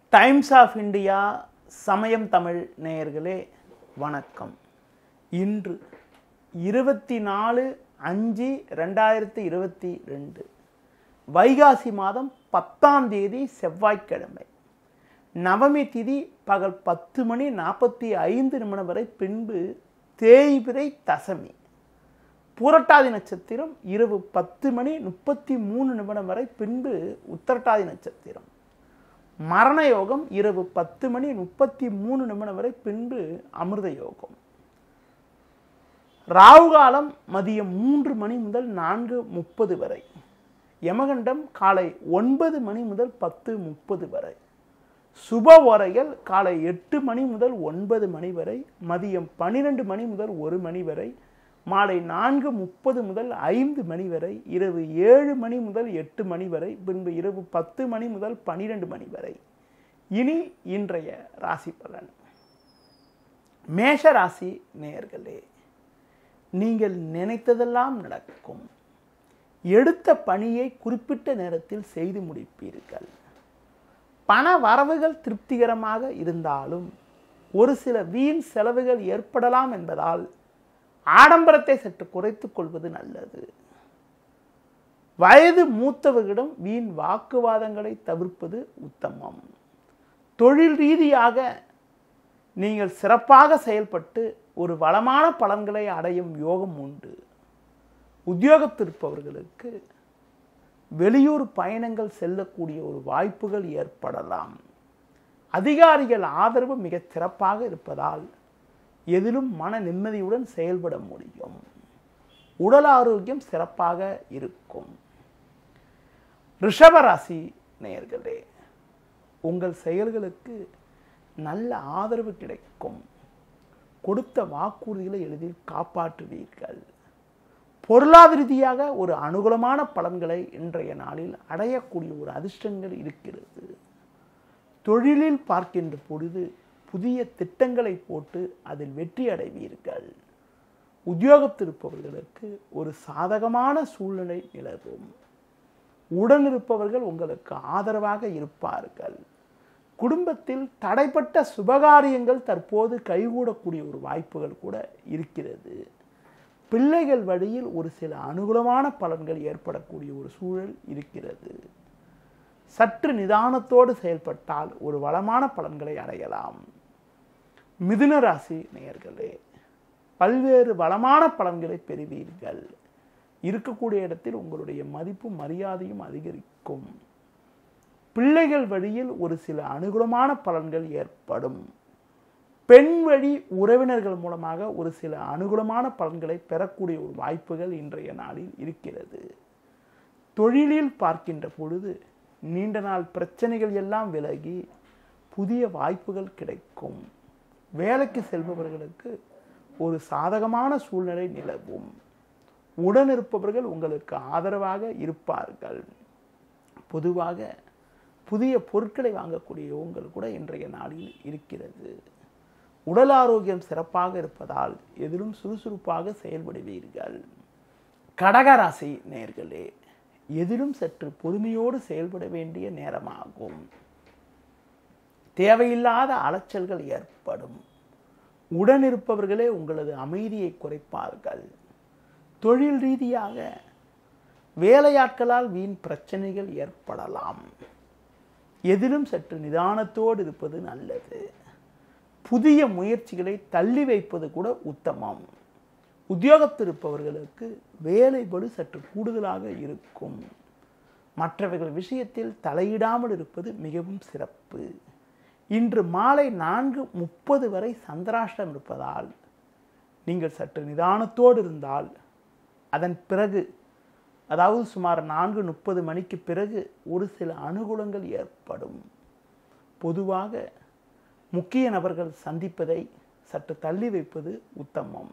times of India சமயம் தமிழ் நேயர்களே வணக்கம் இன்று இருபத்தி நாலு அஞ்சு ரெண்டாயிரத்தி இருபத்தி ரெண்டு வைகாசி மாதம் பத்தாம் தேதி செவ்வாய்க்கிழமை நவமி திதி பகல் பத்து மணி நாற்பத்தி ஐந்து நிமிடம் வரை பின்பு தேய்பிரை தசமி பூரட்டாதி நட்சத்திரம் இரவு பத்து மணி முப்பத்தி மூணு நிமிடம் வரை பின்பு உத்தரட்டாதி நட்சத்திரம் மரண யோகம் இரவு பத்து மணி முப்பத்தி மூணு நிமிடம் வரை பின்பு அமிர்த யோகம் ராகு காலம் மதியம் மூன்று மணி முதல் நான்கு முப்பது வரை யமகண்டம் காலை ஒன்பது மணி முதல் பத்து முப்பது வரை சுப ஓரைகள் காலை எட்டு மணி முதல் ஒன்பது மணி வரை மதியம் பன்னிரெண்டு மணி முதல் ஒரு மணி வரை மாலை நான்கு முப்பது முதல் ஐந்து மணி வரை இரவு ஏழு மணி முதல் எட்டு மணி வரை பின்பு இரவு பத்து மணி முதல் பனிரெண்டு மணி வரை இனி இன்றைய ராசி பலன் மேஷ ராசி நேயர்களே நீங்கள் நினைத்ததெல்லாம் நடக்கும் எடுத்த பணியை குறிப்பிட்ட நேரத்தில் செய்து முடிப்பீர்கள் பண வரவுகள் திருப்திகரமாக இருந்தாலும் ஒரு சில வீண் செலவுகள் ஏற்படலாம் என்பதால் ஆடம்பரத்தை சற்று குறைத்துக் கொள்வது நல்லது வயது மூத்தவர்களிடம் வீண் வாக்குவாதங்களை தவிர்ப்பது உத்தமம் தொழில் ரீதியாக நீங்கள் சிறப்பாக செயல்பட்டு ஒரு வளமான பலன்களை அடையும் யோகம் உண்டு உத்தியோகத்திருப்பவர்களுக்கு வெளியூர் பயணங்கள் செல்லக்கூடிய ஒரு வாய்ப்புகள் ஏற்படலாம் அதிகாரிகள் ஆதரவு மிகச் சிறப்பாக இருப்பதால் எதிலும் மன நிம்மதியுடன் செயல்பட முடியும் உடல் ஆரோக்கியம் சிறப்பாக இருக்கும் ரிஷபராசி நேயர்களே உங்கள் செயல்களுக்கு நல்ல ஆதரவு கிடைக்கும் கொடுத்த வாக்குறுதிகளை எளிதில் காப்பாற்றுவீர்கள் பொருளாதார ரீதியாக ஒரு அனுகூலமான பலன்களை இன்றைய நாளில் அடையக்கூடிய ஒரு அதிர்ஷ்டங்கள் இருக்கிறது தொழிலில் பார்க்கின்ற பொழுது புதிய திட்டங்களை போட்டு அதில் வெற்றி அடைவீர்கள் உத்தியோகத்திருப்பவர்களுக்கு ஒரு சாதகமான சூழ்நிலை நிலவும் உடனிருப்பவர்கள் உங்களுக்கு ஆதரவாக இருப்பார்கள் குடும்பத்தில் தடைப்பட்ட சுபகாரியங்கள் தற்போது கைகூடக்கூடிய ஒரு வாய்ப்புகள் கூட இருக்கிறது பிள்ளைகள் வழியில் ஒரு சில அனுகூலமான பலன்கள் ஏற்படக்கூடிய ஒரு சூழல் இருக்கிறது சற்று நிதானத்தோடு செயல்பட்டால் ஒரு வளமான பலன்களை அடையலாம் மிதுன ராசி நேயர்களே பல்வேறு வளமான பலன்களை பெறுவீர்கள் இருக்கக்கூடிய இடத்தில் உங்களுடைய மதிப்பும் மரியாதையும் அதிகரிக்கும் பிள்ளைகள் வழியில் ஒரு சில அனுகூலமான பலன்கள் ஏற்படும் பெண் வழி உறவினர்கள் மூலமாக ஒரு சில அனுகூலமான பலன்களை பெறக்கூடிய ஒரு வாய்ப்புகள் இன்றைய நாளில் இருக்கிறது தொழிலில் பார்க்கின்ற பொழுது நீண்ட நாள் பிரச்சனைகள் எல்லாம் விலகி புதிய வாய்ப்புகள் கிடைக்கும் வேலைக்கு செல்பவர்களுக்கு ஒரு சாதகமான சூழ்நிலை நிலவும் உடனிருப்பவர்கள் உங்களுக்கு ஆதரவாக இருப்பார்கள் பொதுவாக புதிய பொருட்களை வாங்கக்கூடிய யோகங்கள் கூட இன்றைய நாளில் இருக்கிறது உடல் ஆரோக்கியம் சிறப்பாக இருப்பதால் எதிலும் சுறுசுறுப்பாக செயல்படுவீர்கள் கடகராசி நேர்களே எதிலும் சற்று பொறுமையோடு செயல்பட வேண்டிய நேரமாகும் தேவையில்லாத அலைச்சல்கள் ஏற்படும் உடனிருப்பவர்களே உங்களது அமைதியை குறைப்பார்கள் தொழில் ரீதியாக வேலையாட்களால் வீண் பிரச்சனைகள் ஏற்படலாம் எதிலும் சற்று நிதானத்தோடு இருப்பது நல்லது புதிய முயற்சிகளை தள்ளி வைப்பது கூட உத்தமம் உத்தியோகத்திருப்பவர்களுக்கு வேலைபடு சற்று கூடுதலாக இருக்கும் மற்றவர்கள் விஷயத்தில் தலையிடாமல் இருப்பது மிகவும் சிறப்பு இன்று மாலை நான்கு முப்பது வரை சந்திராஷ்டம் இருப்பதால் நீங்கள் சற்று நிதானத்தோடு இருந்தால் அதன் பிறகு அதாவது சுமார் நான்கு முப்பது மணிக்கு பிறகு ஒரு சில அனுகூலங்கள் ஏற்படும் பொதுவாக முக்கிய நபர்கள் சந்திப்பதை சற்று தள்ளி வைப்பது உத்தமம்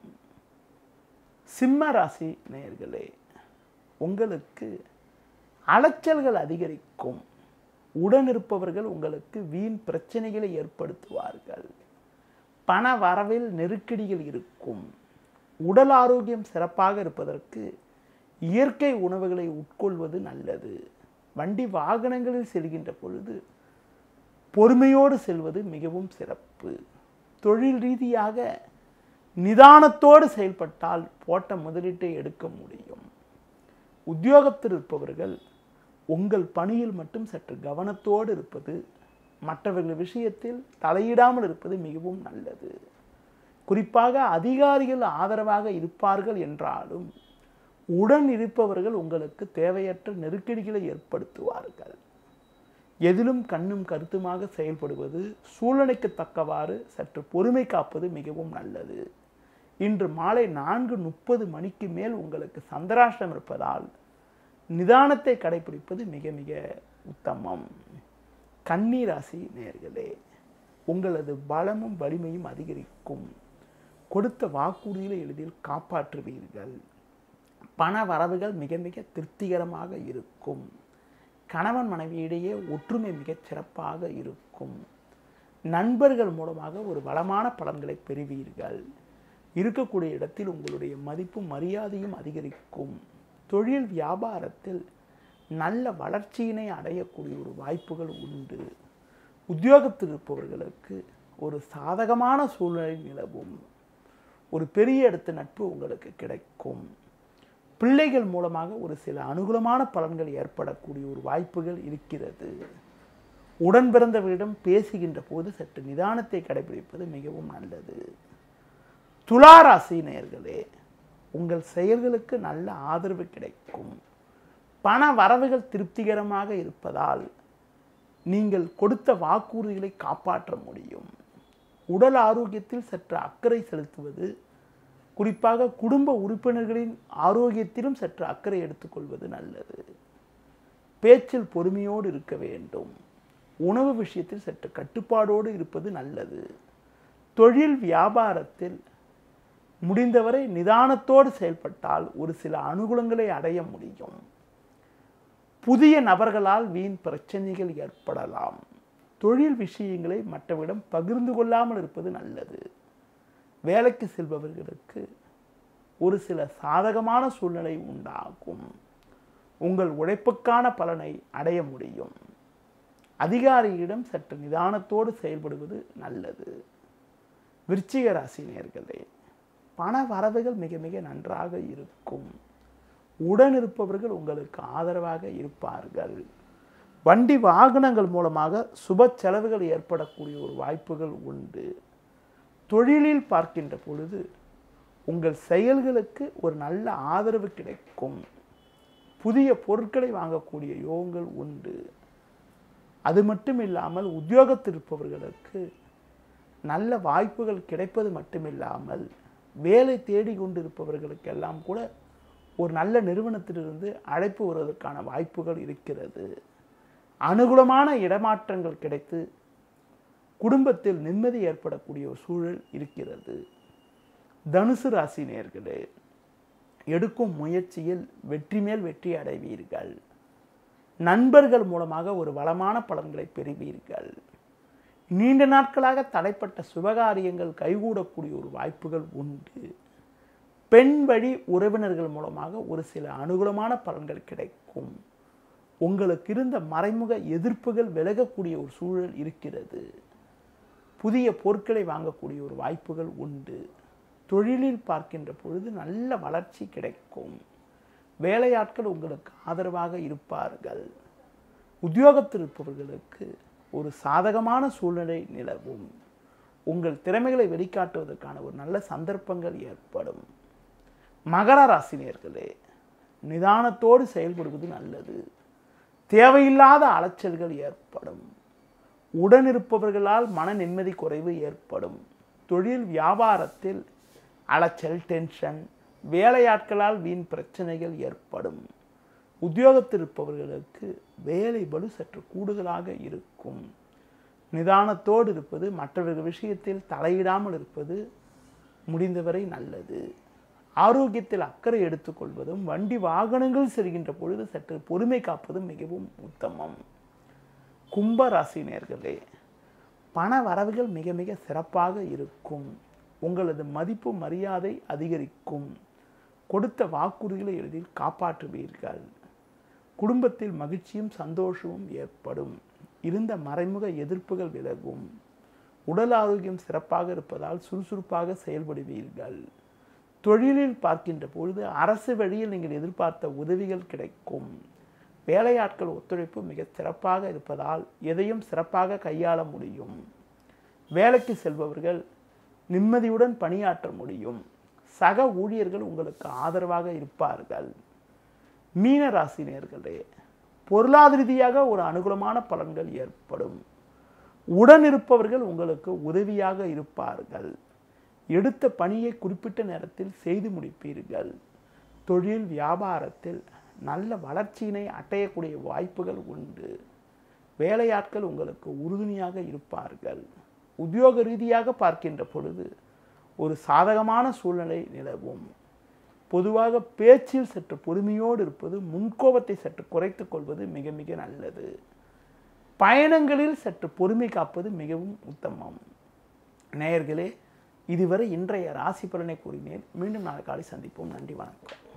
சிம்ம ராசி நேயர்களே உங்களுக்கு அலைச்சல்கள் அதிகரிக்கும் உடனிருப்பவர்கள் உங்களுக்கு வீண் பிரச்சனைகளை ஏற்படுத்துவார்கள் பண வரவில் நெருக்கடிகள் இருக்கும் உடல் ஆரோக்கியம் சிறப்பாக இருப்பதற்கு இயற்கை உணவுகளை உட்கொள்வது நல்லது வண்டி வாகனங்களில் செல்கின்ற பொழுது பொறுமையோடு செல்வது மிகவும் சிறப்பு தொழில் ரீதியாக நிதானத்தோடு செயல்பட்டால் போட்ட முதலீட்டை எடுக்க முடியும் உத்தியோகத்தில் இருப்பவர்கள் உங்கள் பணியில் மட்டும் சற்று கவனத்தோடு இருப்பது மற்றவர்கள் விஷயத்தில் தலையிடாமல் இருப்பது மிகவும் நல்லது குறிப்பாக அதிகாரிகள் ஆதரவாக இருப்பார்கள் என்றாலும் உடன் இருப்பவர்கள் உங்களுக்கு தேவையற்ற நெருக்கடிகளை ஏற்படுத்துவார்கள் எதிலும் கண்ணும் கருத்துமாக செயல்படுவது சூழ்நிலைக்கு தக்கவாறு சற்று பொறுமை காப்பது மிகவும் நல்லது இன்று மாலை நான்கு முப்பது மணிக்கு மேல் உங்களுக்கு சந்திராஷ்டம் இருப்பதால் நிதானத்தை கடைபிடிப்பது மிக மிக உத்தமம் கன்னிராசி நேர்களே உங்களது பலமும் வலிமையும் அதிகரிக்கும் கொடுத்த வாக்குறுதிகளை எளிதில் காப்பாற்றுவீர்கள் பண வரவுகள் மிக மிக திருப்திகரமாக இருக்கும் கணவன் மனைவியிடையே ஒற்றுமை மிகச் சிறப்பாக இருக்கும் நண்பர்கள் மூலமாக ஒரு வளமான பலன்களை பெறுவீர்கள் இருக்கக்கூடிய இடத்தில் உங்களுடைய மதிப்பும் மரியாதையும் அதிகரிக்கும் தொழில் வியாபாரத்தில் நல்ல வளர்ச்சியினை அடையக்கூடிய ஒரு வாய்ப்புகள் உண்டு உத்தியோகத்தில் இருப்பவர்களுக்கு ஒரு சாதகமான சூழ்நிலை நிலவும் ஒரு பெரிய இடத்து நட்பு உங்களுக்கு கிடைக்கும் பிள்ளைகள் மூலமாக ஒரு சில அனுகூலமான பலன்கள் ஏற்படக்கூடிய ஒரு வாய்ப்புகள் இருக்கிறது உடன் பிறந்தவரிடம் பேசுகின்ற போது சற்று நிதானத்தை கடைபிடிப்பது மிகவும் நல்லது துளாராசி நேயர்களே உங்கள் செயல்களுக்கு நல்ல ஆதரவு கிடைக்கும் பண வரவுகள் திருப்திகரமாக இருப்பதால் நீங்கள் கொடுத்த வாக்குறுதிகளை காப்பாற்ற முடியும் உடல் ஆரோக்கியத்தில் சற்று அக்கறை செலுத்துவது குறிப்பாக குடும்ப உறுப்பினர்களின் ஆரோக்கியத்திலும் சற்று அக்கறை எடுத்துக்கொள்வது நல்லது பேச்சில் பொறுமையோடு இருக்க வேண்டும் உணவு விஷயத்தில் சற்று கட்டுப்பாடோடு இருப்பது நல்லது தொழில் வியாபாரத்தில் முடிந்தவரை நிதானத்தோடு செயல்பட்டால் ஒரு சில அனுகூலங்களை அடைய முடியும் புதிய நபர்களால் வீண் பிரச்சனைகள் ஏற்படலாம் தொழில் விஷயங்களை மற்றவரிடம் பகிர்ந்து கொள்ளாமல் இருப்பது நல்லது வேலைக்கு செல்பவர்களுக்கு ஒரு சில சாதகமான சூழ்நிலை உண்டாகும் உங்கள் உழைப்புக்கான பலனை அடைய முடியும் அதிகாரியிடம் சற்று நிதானத்தோடு செயல்படுவது நல்லது விருச்சிக ராசி நேர்களே பண வரவுகள் மிக மிக நன்றாக இருக்கும் உடன் இருப்பவர்கள் உங்களுக்கு ஆதரவாக இருப்பார்கள் வண்டி வாகனங்கள் மூலமாக சுப செலவுகள் ஏற்படக்கூடிய ஒரு வாய்ப்புகள் உண்டு தொழிலில் பார்க்கின்ற பொழுது உங்கள் செயல்களுக்கு ஒரு நல்ல ஆதரவு கிடைக்கும் புதிய பொருட்களை வாங்கக்கூடிய யோகங்கள் உண்டு அது மட்டும் இல்லாமல் உத்தியோகத்தில் இருப்பவர்களுக்கு நல்ல வாய்ப்புகள் கிடைப்பது மட்டுமில்லாமல் வேலை தேடி கொண்டிருப்பவர்களுக்கெல்லாம் கூட ஒரு நல்ல நிறுவனத்திலிருந்து அழைப்பு வருவதற்கான வாய்ப்புகள் இருக்கிறது அனுகூலமான இடமாற்றங்கள் கிடைத்து குடும்பத்தில் நிம்மதி ஏற்படக்கூடிய ஒரு சூழல் இருக்கிறது தனுசு ராசி நேர்களே எடுக்கும் முயற்சியில் வெற்றி மேல் வெற்றி அடைவீர்கள் நண்பர்கள் மூலமாக ஒரு வளமான பலன்களை பெறுவீர்கள் நீண்ட நாட்களாக தடைப்பட்ட சுபகாரியங்கள் கைகூடக்கூடிய ஒரு வாய்ப்புகள் உண்டு பெண் வழி உறவினர்கள் மூலமாக ஒரு சில அனுகூலமான பலன்கள் கிடைக்கும் உங்களுக்கு இருந்த மறைமுக எதிர்ப்புகள் விலகக்கூடிய ஒரு சூழல் இருக்கிறது புதிய பொருட்களை வாங்கக்கூடிய ஒரு வாய்ப்புகள் உண்டு தொழிலில் பார்க்கின்ற பொழுது நல்ல வளர்ச்சி கிடைக்கும் வேலையாட்கள் உங்களுக்கு ஆதரவாக இருப்பார்கள் உத்தியோகத்தில் இருப்பவர்களுக்கு ஒரு சாதகமான சூழ்நிலை நிலவும் உங்கள் திறமைகளை வெளிக்காட்டுவதற்கான ஒரு நல்ல சந்தர்ப்பங்கள் ஏற்படும் மகர ராசினியர்களே நிதானத்தோடு செயல்படுவது நல்லது தேவையில்லாத அலைச்சல்கள் ஏற்படும் உடன் இருப்பவர்களால் மன நிம்மதி குறைவு ஏற்படும் தொழில் வியாபாரத்தில் அலைச்சல் டென்ஷன் வேலையாட்களால் வீண் பிரச்சனைகள் ஏற்படும் உத்தியோகத்தில் இருப்பவர்களுக்கு வேலை பளு சற்று கூடுதலாக இருக்கும் நிதானத்தோடு இருப்பது மற்றவர்கள் விஷயத்தில் தலையிடாமல் இருப்பது முடிந்தவரை நல்லது ஆரோக்கியத்தில் அக்கறை எடுத்துக்கொள்வதும் வண்டி வாகனங்கள் செல்கின்ற பொழுது சற்று பொறுமை காப்பதும் மிகவும் உத்தமம் கும்ப ராசினியர்களே பண வரவுகள் மிக மிக சிறப்பாக இருக்கும் உங்களது மதிப்பு மரியாதை அதிகரிக்கும் கொடுத்த வாக்குறுதிகளை எளிதில் காப்பாற்றுவீர்கள் குடும்பத்தில் மகிழ்ச்சியும் சந்தோஷமும் ஏற்படும் இருந்த மறைமுக எதிர்ப்புகள் விலகும் உடல் ஆரோக்கியம் சிறப்பாக இருப்பதால் சுறுசுறுப்பாக செயல்படுவீர்கள் தொழிலில் பார்க்கின்ற பொழுது அரசு வழியில் நீங்கள் எதிர்பார்த்த உதவிகள் கிடைக்கும் வேலையாட்கள் ஒத்துழைப்பு மிக சிறப்பாக இருப்பதால் எதையும் சிறப்பாக கையாள முடியும் வேலைக்கு செல்பவர்கள் நிம்மதியுடன் பணியாற்ற முடியும் சக ஊழியர்கள் உங்களுக்கு ஆதரவாக இருப்பார்கள் மீன ராசினியர்களே பொருளாதார ரீதியாக ஒரு அனுகூலமான பலன்கள் ஏற்படும் உடன் இருப்பவர்கள் உங்களுக்கு உதவியாக இருப்பார்கள் எடுத்த பணியை குறிப்பிட்ட நேரத்தில் செய்து முடிப்பீர்கள் தொழில் வியாபாரத்தில் நல்ல வளர்ச்சியினை அடையக்கூடிய வாய்ப்புகள் உண்டு வேலையாட்கள் உங்களுக்கு உறுதுணையாக இருப்பார்கள் உத்தியோக ரீதியாக பார்க்கின்ற பொழுது ஒரு சாதகமான சூழ்நிலை நிலவும் பொதுவாக பேச்சில் சற்று பொறுமையோடு இருப்பது முன்கோபத்தை சற்று குறைத்துக் கொள்வது மிக மிக நல்லது பயணங்களில் சற்று பொறுமை காப்பது மிகவும் உத்தமம் நேயர்களே இதுவரை இன்றைய ராசி பலனை கூறினேன் மீண்டும் நாளை காலை சந்திப்போம் நன்றி வணக்கம்